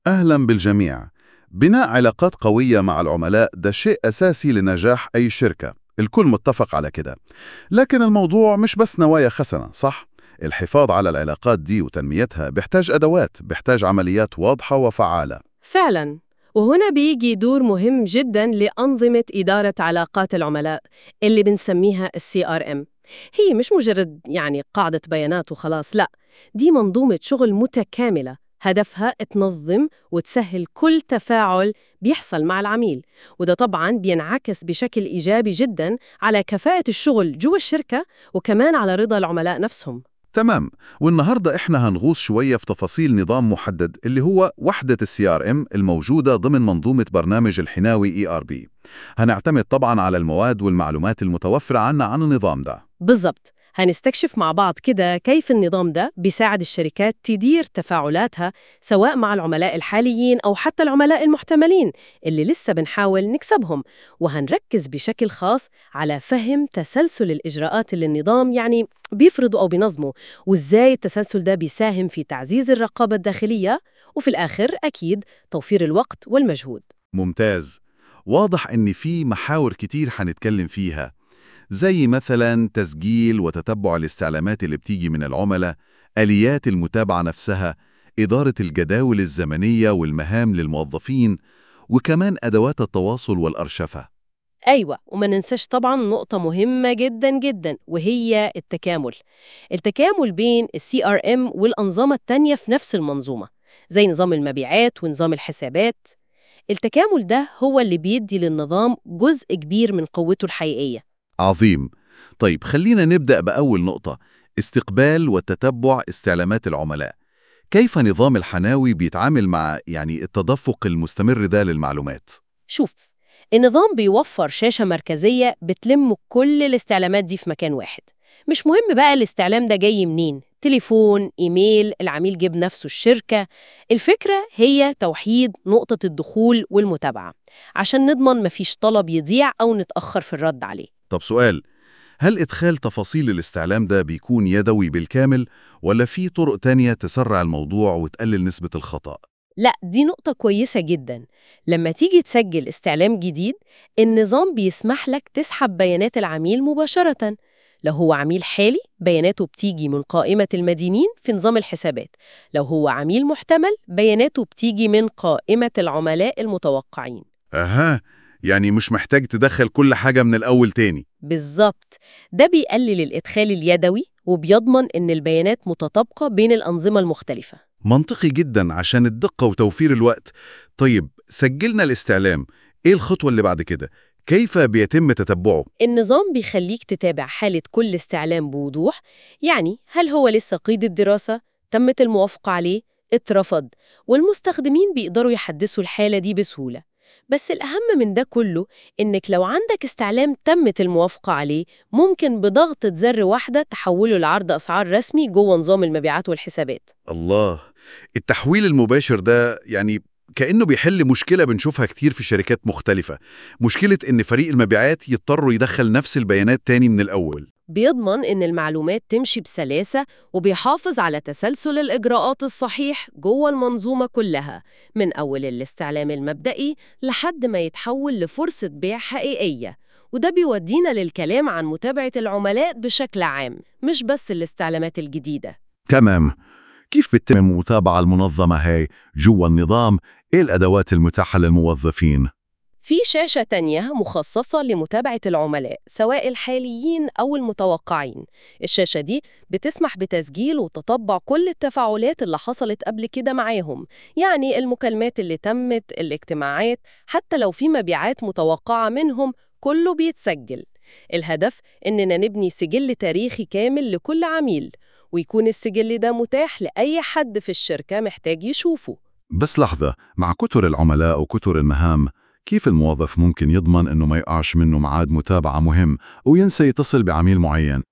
أهلا بالجميع بناء علاقات قوية مع العملاء ده شيء أساسي لنجاح أي شركة الكل متفق على كده لكن الموضوع مش بس نوايا خسنة صح؟ الحفاظ على العلاقات دي وتنميتها بيحتاج أدوات بيحتاج عمليات واضحة وفعالة فعلا وهنا بيجي دور مهم جدا لأنظمة إدارة علاقات العملاء اللي بنسميها ال CRM هي مش مجرد يعني قاعدة بيانات وخلاص لا دي منظومة شغل متكاملة هدفها تنظم وتسهل كل تفاعل بيحصل مع العميل وده طبعا بينعكس بشكل إيجابي جدا على كفاءة الشغل جوا الشركة وكمان على رضا العملاء نفسهم تمام والنهاردة إحنا هنغوص شوية في تفاصيل نظام محدد اللي هو وحدة ال CRM الموجودة ضمن منظومة برنامج الحناوي ERP هنعتمد طبعا على المواد والمعلومات المتوفرة عنا عن النظام ده بالضبط هنستكشف مع بعض كده كيف النظام ده بيساعد الشركات تدير تفاعلاتها سواء مع العملاء الحاليين أو حتى العملاء المحتملين اللي لسه بنحاول نكسبهم وهنركز بشكل خاص على فهم تسلسل الإجراءات اللي النظام يعني بيفرضه أو بينظمه وإزاي التسلسل ده بيساهم في تعزيز الرقابة الداخلية وفي الآخر أكيد توفير الوقت والمجهود ممتاز واضح إن في محاور كتير هنتكلم فيها زي مثلا تسجيل وتتبع الاستعلامات اللي بتيجي من العملاء آليات المتابعة نفسها إدارة الجداول الزمنية والمهام للموظفين وكمان أدوات التواصل والأرشفة أيوة وما ننساش طبعا نقطة مهمة جدا جدا وهي التكامل التكامل بين ال CRM والأنظمة التانية في نفس المنظومة زي نظام المبيعات ونظام الحسابات التكامل ده هو اللي بيدي للنظام جزء كبير من قوته الحقيقية عظيم طيب خلينا نبدأ بأول نقطة استقبال وتتبع استعلامات العملاء كيف نظام الحناوي بيتعامل مع يعني التدفق المستمر ده للمعلومات؟ شوف النظام بيوفر شاشة مركزية بتلم كل الاستعلامات دي في مكان واحد مش مهم بقى الاستعلام ده جاي منين تليفون، إيميل، العميل جاب نفسه الشركة الفكرة هي توحيد نقطة الدخول والمتابعة عشان نضمن مفيش طلب يضيع أو نتأخر في الرد عليه طب سؤال هل إدخال تفاصيل الاستعلام ده بيكون يدوي بالكامل ولا في طرق تانية تسرع الموضوع وتقلل نسبة الخطأ؟ لا دي نقطة كويسة جدا لما تيجي تسجل استعلام جديد النظام بيسمح لك تسحب بيانات العميل مباشرة لو هو عميل حالي بياناته بتيجي من قائمة المدينين في نظام الحسابات لو هو عميل محتمل بياناته بتيجي من قائمة العملاء المتوقعين أها يعني مش محتاج تدخل كل حاجة من الأول تاني بالظبط ده بيقلل الإدخال اليدوي وبيضمن إن البيانات متطابقة بين الأنظمة المختلفة منطقي جدا عشان الدقة وتوفير الوقت طيب سجلنا الاستعلام إيه الخطوة اللي بعد كده؟ كيف بيتم تتبعه؟ النظام بيخليك تتابع حالة كل استعلام بوضوح يعني هل هو لسه قيد الدراسة؟ تمت الموافقة عليه؟ اترفض والمستخدمين بيقدروا يحدثوا الحالة دي بسهولة بس الأهم من ده كله إنك لو عندك استعلام تمت الموافقة عليه ممكن بضغطة زر واحدة تحوله لعرض أسعار رسمي جوه نظام المبيعات والحسابات الله التحويل المباشر ده يعني كأنه بيحل مشكلة بنشوفها كتير في شركات مختلفة مشكلة إن فريق المبيعات يضطروا يدخل نفس البيانات تاني من الأول بيضمن إن المعلومات تمشي بسلاسة وبيحافظ على تسلسل الإجراءات الصحيح جوه المنظومة كلها من أول الاستعلام المبدئي لحد ما يتحول لفرصة بيع حقيقية وده بيودينا للكلام عن متابعة العملاء بشكل عام مش بس الاستعلامات الجديدة تمام كيف بتتم المتابعة المنظمة هاي جوا النظام؟ إيه الأدوات المتاحة للموظفين؟ في شاشة تانية مخصصة لمتابعة العملاء سواء الحاليين أو المتوقعين الشاشة دي بتسمح بتسجيل وتتبع كل التفاعلات اللي حصلت قبل كده معاهم يعني المكالمات اللي تمت الاجتماعات حتى لو في مبيعات متوقعة منهم كله بيتسجل الهدف إننا نبني سجل تاريخي كامل لكل عميل ويكون السجل ده متاح لأي حد في الشركة محتاج يشوفه بس لحظة مع كتر العملاء وكتر المهام كيف الموظف ممكن يضمن إنه ما يقعش منه ميعاد متابعة مهم وينسى يتصل بعميل معين؟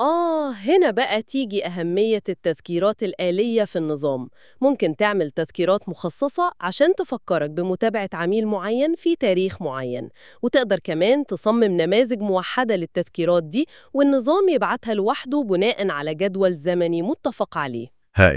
آه هنا بقى تيجي أهمية التذكيرات الآلية في النظام ممكن تعمل تذكيرات مخصصة عشان تفكرك بمتابعة عميل معين في تاريخ معين وتقدر كمان تصمم نماذج موحدة للتذكيرات دي والنظام يبعتها لوحده بناء على جدول زمني متفق عليه هائل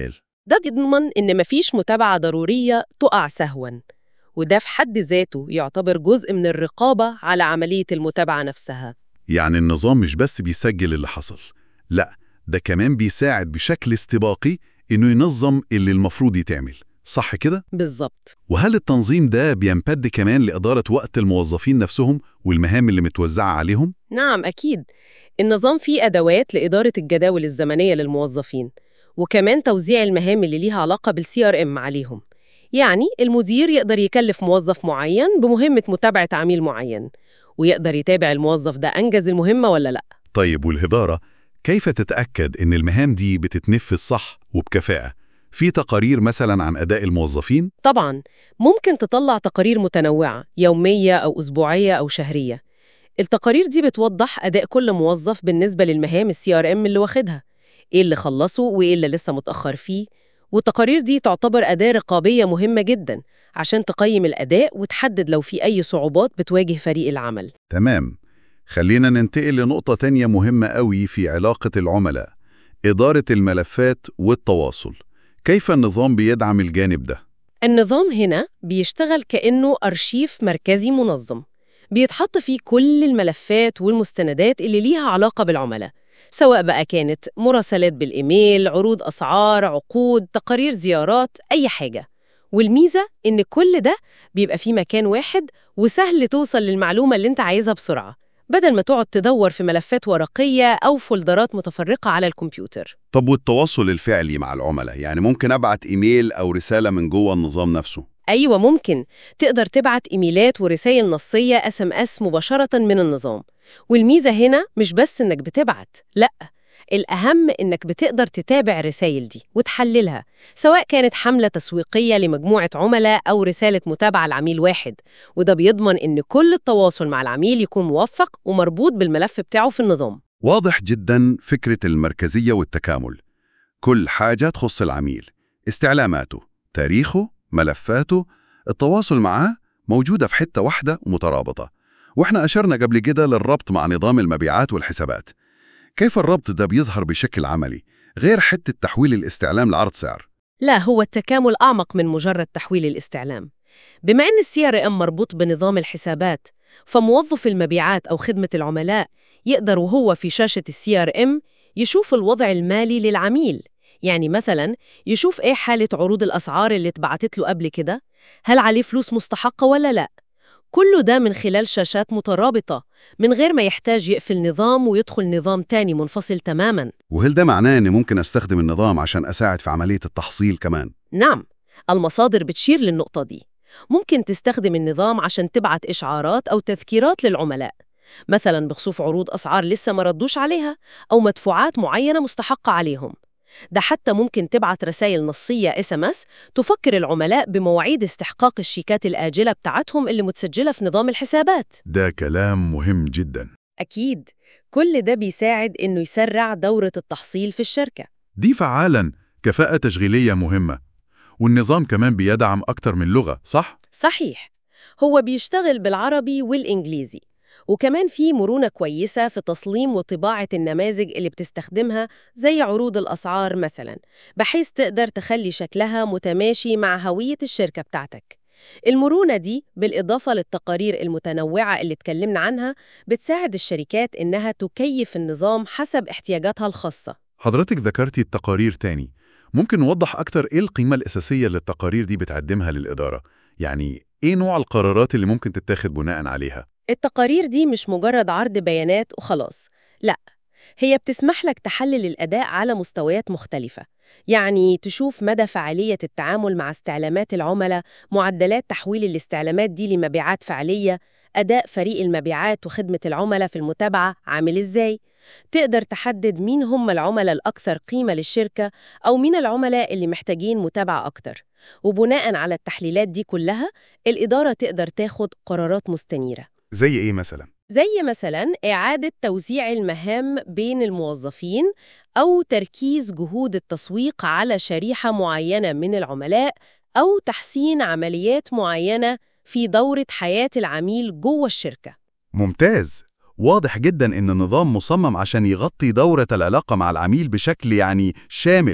ده يضمن إن مفيش متابعة ضرورية تقع سهواً وده في حد ذاته يعتبر جزء من الرقابة على عملية المتابعة نفسها يعني النظام مش بس بيسجل اللي حصل لا ده كمان بيساعد بشكل استباقي إنه ينظم اللي المفروض يتعمل صح كده؟ بالظبط وهل التنظيم ده بيمتد كمان لإدارة وقت الموظفين نفسهم والمهام اللي متوزعة عليهم؟ نعم أكيد النظام فيه أدوات لإدارة الجداول الزمنية للموظفين وكمان توزيع المهام اللي ليها علاقة بالسي ار ام عليهم يعني المدير يقدر يكلف موظف معين بمهمة متابعة عميل معين ويقدر يتابع الموظف ده أنجز المهمة ولا لأ طيب والإدارة كيف تتأكد إن المهام دي بتتنفذ صح وبكفاءة؟ في تقارير مثلا عن أداء الموظفين؟ طبعا ممكن تطلع تقارير متنوعة يومية أو أسبوعية أو شهرية التقارير دي بتوضح أداء كل موظف بالنسبة للمهام السي ار ام اللي واخدها إيه اللي خلصه وإيه اللي لسه متأخر فيه والتقارير دي تعتبر أداة رقابية مهمة جدا عشان تقيم الأداء وتحدد لو في أي صعوبات بتواجه فريق العمل تمام خلينا ننتقل لنقطة تانية مهمة قوي في علاقة العملاء إدارة الملفات والتواصل كيف النظام بيدعم الجانب ده؟ النظام هنا بيشتغل كأنه أرشيف مركزي منظم بيتحط فيه كل الملفات والمستندات اللي ليها علاقة بالعملاء سواء بقى كانت مراسلات بالإيميل، عروض أسعار، عقود، تقارير زيارات، أي حاجة والميزة إن كل ده بيبقى في مكان واحد وسهل توصل للمعلومة اللي انت عايزها بسرعة بدل ما تقعد تدور في ملفات ورقية أو فولدرات متفرقة على الكمبيوتر طب والتواصل الفعلي مع العملاء يعني ممكن أبعت إيميل أو رسالة من جوه النظام نفسه أيوة ممكن تقدر تبعت إيميلات ورسائل نصية اس ام اس مباشرة من النظام والميزة هنا مش بس إنك بتبعت لأ الأهم إنك بتقدر تتابع الرسائل دي وتحللها سواء كانت حملة تسويقية لمجموعة عملاء أو رسالة متابعة لعميل واحد وده بيضمن إن كل التواصل مع العميل يكون موفق ومربوط بالملف بتاعه في النظام واضح جدا فكرة المركزية والتكامل كل حاجة تخص العميل استعلاماته تاريخه ملفاته التواصل معاه موجودة في حتة واحدة ومترابطة واحنا أشرنا قبل كده للربط مع نظام المبيعات والحسابات كيف الربط ده بيظهر بشكل عملي غير حتة تحويل الاستعلام لعرض سعر لا هو التكامل أعمق من مجرد تحويل الاستعلام بما أن السي ار ام مربوط بنظام الحسابات فموظف المبيعات أو خدمة العملاء يقدر وهو في شاشة السي ار ام يشوف الوضع المالي للعميل يعني مثلا يشوف ايه حالة عروض الأسعار اللي اتبعتت له قبل كده هل عليه فلوس مستحقة ولا لا كله ده من خلال شاشات مترابطة من غير ما يحتاج يقفل نظام ويدخل نظام تاني منفصل تماماً وهل ده معناه أني ممكن أستخدم النظام عشان أساعد في عملية التحصيل كمان؟ نعم المصادر بتشير للنقطة دي ممكن تستخدم النظام عشان تبعت إشعارات أو تذكيرات للعملاء مثلا بخصوص عروض أسعار لسه ما ردوش عليها أو مدفوعات معينة مستحقة عليهم ده حتى ممكن تبعت رسائل نصية اس ام اس تفكر العملاء بمواعيد استحقاق الشيكات الآجلة بتاعتهم اللي متسجلة في نظام الحسابات ده كلام مهم جدا أكيد كل ده بيساعد إنه يسرع دورة التحصيل في الشركة دي فعالا كفاءة تشغيلية مهمة والنظام كمان بيدعم أكتر من لغة صح؟ صحيح هو بيشتغل بالعربي والإنجليزي وكمان في مرونة كويسة في تصميم وطباعة النماذج اللي بتستخدمها زي عروض الأسعار مثلا بحيث تقدر تخلي شكلها متماشي مع هوية الشركة بتاعتك المرونة دي بالإضافة للتقارير المتنوعة اللي اتكلمنا عنها بتساعد الشركات إنها تكيف النظام حسب احتياجاتها الخاصة حضرتك ذكرتي التقارير تاني ممكن نوضح أكتر إيه القيمة الأساسية اللي التقارير دي بتقدمها للإدارة؟ يعني إيه نوع القرارات اللي ممكن تتاخد بناء عليها؟ التقارير دي مش مجرد عرض بيانات وخلاص لا هي بتسمح لك تحلل الأداء على مستويات مختلفة يعني تشوف مدى فعالية التعامل مع استعلامات العملاء معدلات تحويل الاستعلامات دي لمبيعات فعلية أداء فريق المبيعات وخدمة العملاء في المتابعة عامل إزاي تقدر تحدد مين هم العملاء الأكثر قيمة للشركة أو مين العملاء اللي محتاجين متابعة أكتر وبناء على التحليلات دي كلها الإدارة تقدر تاخد قرارات مستنيرة زي إيه مثلا؟ زي مثلا إعادة توزيع المهام بين الموظفين أو تركيز جهود التسويق على شريحة معينة من العملاء أو تحسين عمليات معينة في دورة حياة العميل جوه الشركة ممتاز واضح جدا إن النظام مصمم عشان يغطي دورة العلاقة مع العميل بشكل يعني شامل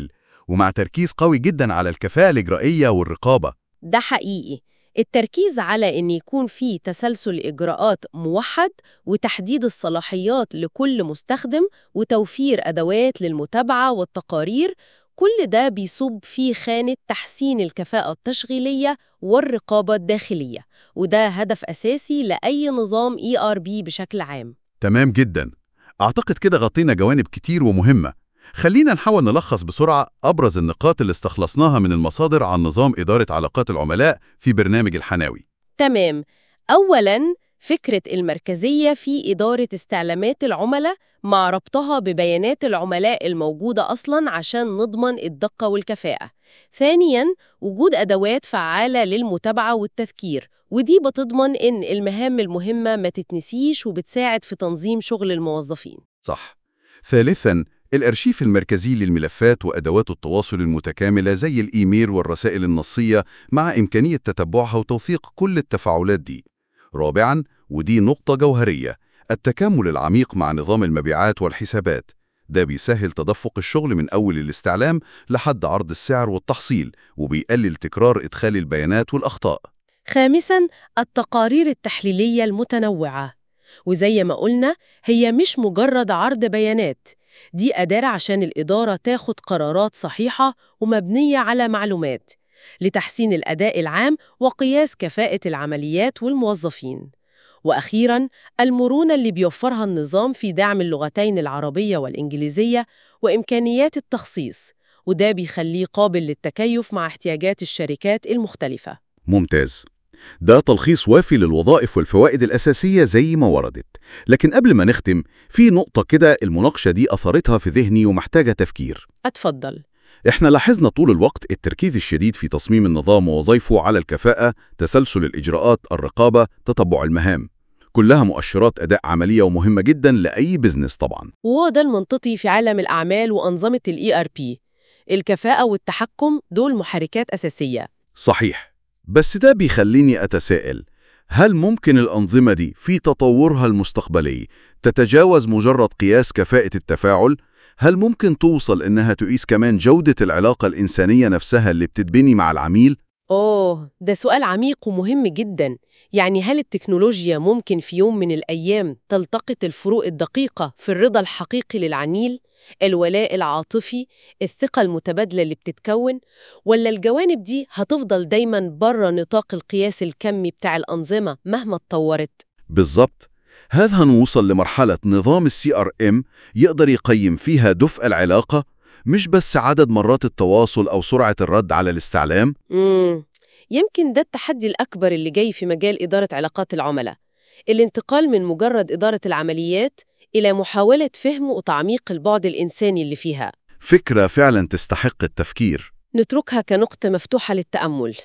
ومع تركيز قوي جدا على الكفاءة الإجرائية والرقابة ده حقيقي التركيز على إن يكون في تسلسل إجراءات موحد وتحديد الصلاحيات لكل مستخدم وتوفير أدوات للمتابعة والتقارير كل ده بيصب في خانة تحسين الكفاءة التشغيلية والرقابة الداخلية وده هدف أساسي لأي نظام ERP بشكل عام تمام جدا أعتقد كده غطينا جوانب كتير ومهمة خلينا نحاول نلخص بسرعة أبرز النقاط اللي استخلصناها من المصادر عن نظام إدارة علاقات العملاء في برنامج الحناوي تمام أولاً فكرة المركزية في إدارة استعلامات العملاء مع ربطها ببيانات العملاء الموجودة أصلاً عشان نضمن الدقة والكفاءة. ثانياً وجود أدوات فعالة للمتابعة والتذكير ودي بتضمن إن المهام المهمة ما تتنسيش وبتساعد في تنظيم شغل الموظفين. صح ثالثاً الأرشيف المركزي للملفات وأدوات التواصل المتكاملة زي الإيميل والرسائل النصية مع إمكانية تتبعها وتوثيق كل التفاعلات دي رابعاً ودي نقطة جوهرية التكامل العميق مع نظام المبيعات والحسابات ده بيسهل تدفق الشغل من أول الاستعلام لحد عرض السعر والتحصيل وبيقلل تكرار إدخال البيانات والأخطاء خامساً التقارير التحليلية المتنوعة وزي ما قلنا هي مش مجرد عرض بيانات دي أداة عشان الإدارة تاخد قرارات صحيحة ومبنية على معلومات لتحسين الأداء العام وقياس كفاءة العمليات والموظفين وأخيراً المرونة اللي بيوفرها النظام في دعم اللغتين العربية والإنجليزية وإمكانيات التخصيص وده بيخليه قابل للتكيف مع احتياجات الشركات المختلفة ممتاز ده تلخيص وافي للوظائف والفوائد الأساسية زي ما وردت لكن قبل ما نختم في نقطة كده المناقشة دي أثرتها في ذهني ومحتاجة تفكير أتفضل إحنا لاحظنا طول الوقت التركيز الشديد في تصميم النظام ووظائفه على الكفاءة، تسلسل الإجراءات، الرقابة، تتبع المهام. كلها مؤشرات أداء عملية ومهمة جدا لأي بزنس طبعا. وهو ده المنطقي في عالم الأعمال وأنظمة ال ERP الكفاءة والتحكم دول محركات أساسية صحيح. بس ده بيخليني أتساءل، هل ممكن الأنظمة دي في تطورها المستقبلي تتجاوز مجرد قياس كفاءة التفاعل؟ هل ممكن توصل إنها تقيس كمان جودة العلاقة الإنسانية نفسها اللي بتتبني مع العميل؟ أوه ده سؤال عميق ومهم جدا يعني هل التكنولوجيا ممكن في يوم من الأيام تلتقط الفروق الدقيقة في الرضا الحقيقي للعميل؟ الولاء العاطفي، الثقة المتبادلة اللي بتتكون، ولا الجوانب دي هتفضل دايماً بره نطاق القياس الكمي بتاع الأنظمة مهما اتطورت؟ بالظبط هذا هنوصل لمرحلة نظام السي ار ام يقدر يقيم فيها دفء العلاقة مش بس عدد مرات التواصل أو سرعة الرد على الاستعلام مم. يمكن ده التحدي الأكبر اللي جاي في مجال إدارة علاقات العملاء الانتقال من مجرد إدارة العمليات إلى محاولة فهم وتعميق البعد الإنساني اللي فيها فكرة فعلا تستحق التفكير نتركها كنقطة مفتوحة للتأمل